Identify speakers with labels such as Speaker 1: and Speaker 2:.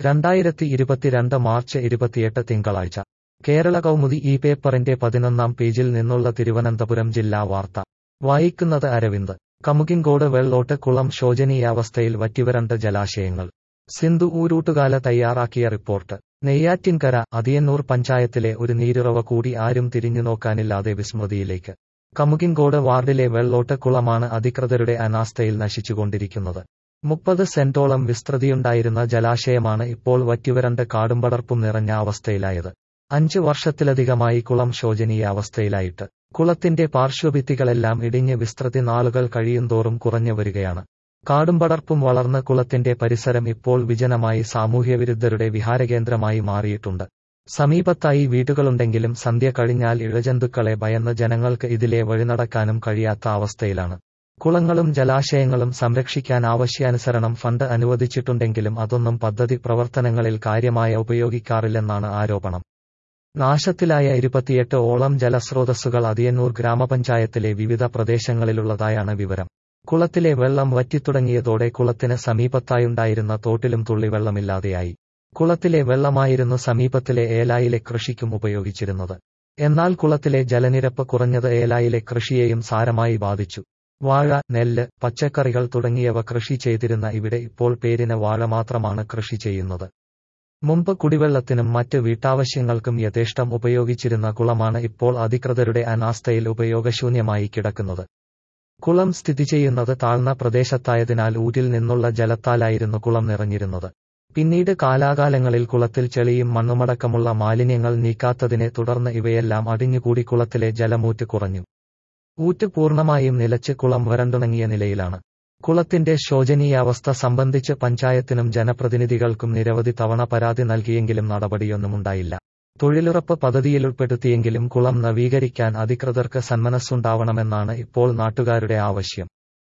Speaker 1: രണ്ടായിരത്തി ഇരുപത്തിരണ്ട് മാർച്ച് ഇരുപത്തിയെട്ട് തിങ്കളാഴ്ച കേരള കൗമുദി ഈ പേപ്പറിന്റെ പതിനൊന്നാം പേജിൽ നിന്നുള്ള തിരുവനന്തപുരം ജില്ലാ വാർത്ത വായിക്കുന്നത് അരവിന്ദ് കമുകിൻകോട് വെള്ളോട്ട് കുളം ശോചനീയാവസ്ഥയിൽ വറ്റിവരണ്ട ജലാശയങ്ങൾ സിന്ധു ഊരൂട്ടുകാല തയ്യാറാക്കിയ റിപ്പോർട്ട് നെയ്യാറ്റിൻകര അതിയന്നൂർ പഞ്ചായത്തിലെ ഒരു നീരുറവ കൂടി ആരും തിരിഞ്ഞുനോക്കാനില്ലാതെ വിസ്മൃതിയിലേക്ക് കമുകിൻകോട് വാർഡിലെ വെള്ളോട്ട് കുളമാണ് അധികൃതരുടെ അനാസ്ഥയിൽ നശിച്ചുകൊണ്ടിരിക്കുന്നത് മുപ്പത് സെന്റോളം വിസ്തൃതിയുണ്ടായിരുന്ന ജലാശയമാണ് ഇപ്പോൾ വറ്റിവരണ്ട് കാടുംപടർപ്പും നിറഞ്ഞ അവസ്ഥയിലായത് അഞ്ചു വർഷത്തിലധികമായി കുളം ശോചനീയാവസ്ഥയിലായിട്ട് കുളത്തിന്റെ പാർശ്വഭിത്തികളെല്ലാം ഇടിഞ്ഞ് വിസ്തൃതി നാളുകൾ കഴിയുന്തോറും കുറഞ്ഞു വരികയാണ് കാടുംപടർപ്പും വളർന്ന് കുളത്തിന്റെ പരിസരം ഇപ്പോൾ വിജനമായി സാമൂഹ്യവിരുദ്ധരുടെ വിഹാരകേന്ദ്രമായി മാറിയിട്ടുണ്ട് സമീപത്തായി വീടുകളുണ്ടെങ്കിലും സന്ധ്യ കഴിഞ്ഞാൽ ഇഴജന്തുക്കളെ ഭയന്ന് ജനങ്ങൾക്ക് ഇതിലെ വഴിനടക്കാനും കഴിയാത്ത അവസ്ഥയിലാണ് കുളങ്ങളും ജലാശയങ്ങളും സംരക്ഷിക്കാൻ ആവശ്യാനുസരണം ഫണ്ട് അനുവദിച്ചിട്ടുണ്ടെങ്കിലും അതൊന്നും പദ്ധതി പ്രവർത്തനങ്ങളിൽ കാര്യമായ ഉപയോഗിക്കാറില്ലെന്നാണ് ആരോപണം നാശത്തിലായ ഇരുപത്തിയെട്ട് ഓളം ജലസ്രോതസ്സുകൾ അതിയന്നൂർ ഗ്രാമപഞ്ചായത്തിലെ വിവിധ പ്രദേശങ്ങളിലുള്ളതായാണ് വിവരം കുളത്തിലെ വെള്ളം വറ്റിത്തുടങ്ങിയതോടെ കുളത്തിന് സമീപത്തായുണ്ടായിരുന്ന തോട്ടിലും തുള്ളിവെള്ളമില്ലാതെയായി കുളത്തിലെ വെള്ളമായിരുന്നു സമീപത്തിലെ ഏലായിലെ കൃഷിക്കും ഉപയോഗിച്ചിരുന്നത് എന്നാൽ കുളത്തിലെ ജലനിരപ്പ് കുറഞ്ഞത് ഏലായിലെ കൃഷിയെയും സാരമായി ബാധിച്ചു വാഴ നെല്ല് പച്ചക്കറികൾ തുടങ്ങിയവ കൃഷി ചെയ്തിരുന്ന ഇവിടെ ഇപ്പോൾ പേരിന് വാഴ മാത്രമാണ് കൃഷി ചെയ്യുന്നത് മുമ്പ് കുടിവെള്ളത്തിനും മറ്റ് വീട്ടാവശ്യങ്ങൾക്കും യഥേഷ്ടം ഉപയോഗിച്ചിരുന്ന കുളമാണ് ഇപ്പോൾ അധികൃതരുടെ അനാസ്ഥയിൽ ഉപയോഗശൂന്യമായി കിടക്കുന്നത് കുളം സ്ഥിതി ചെയ്യുന്നത് താഴ്ന്ന പ്രദേശത്തായതിനാൽ ഊരിൽ നിന്നുള്ള ജലത്താലായിരുന്നു കുളം നിറഞ്ഞിരുന്നത് പിന്നീട് കാലാകാലങ്ങളിൽ കുളത്തിൽ ചെളിയും മണ്ണുമടക്കമുള്ള മാലിന്യങ്ങൾ നീക്കാത്തതിനെ തുടർന്ന് ഇവയെല്ലാം അടിഞ്ഞുകൂടി കുളത്തിലെ ജലമൂറ്റ് കുറഞ്ഞു ഊറ്റ് പൂർണ്ണമായും നിലച്ച് കുളം വരണ്ടുണങ്ങിയ നിലയിലാണ് കുളത്തിന്റെ ശോചനീയാവസ്ഥ സംബന്ധിച്ച് പഞ്ചായത്തിനും ജനപ്രതിനിധികൾക്കും നിരവധി തവണ പരാതി നൽകിയെങ്കിലും നടപടിയൊന്നുമുണ്ടായില്ല തൊഴിലുറപ്പ് പദ്ധതിയിലുൾപ്പെടുത്തിയെങ്കിലും കുളം നവീകരിക്കാൻ അധികൃതർക്ക് സന്മനസ്സുണ്ടാവണമെന്നാണ് ഇപ്പോൾ നാട്ടുകാരുടെ ആവശ്യം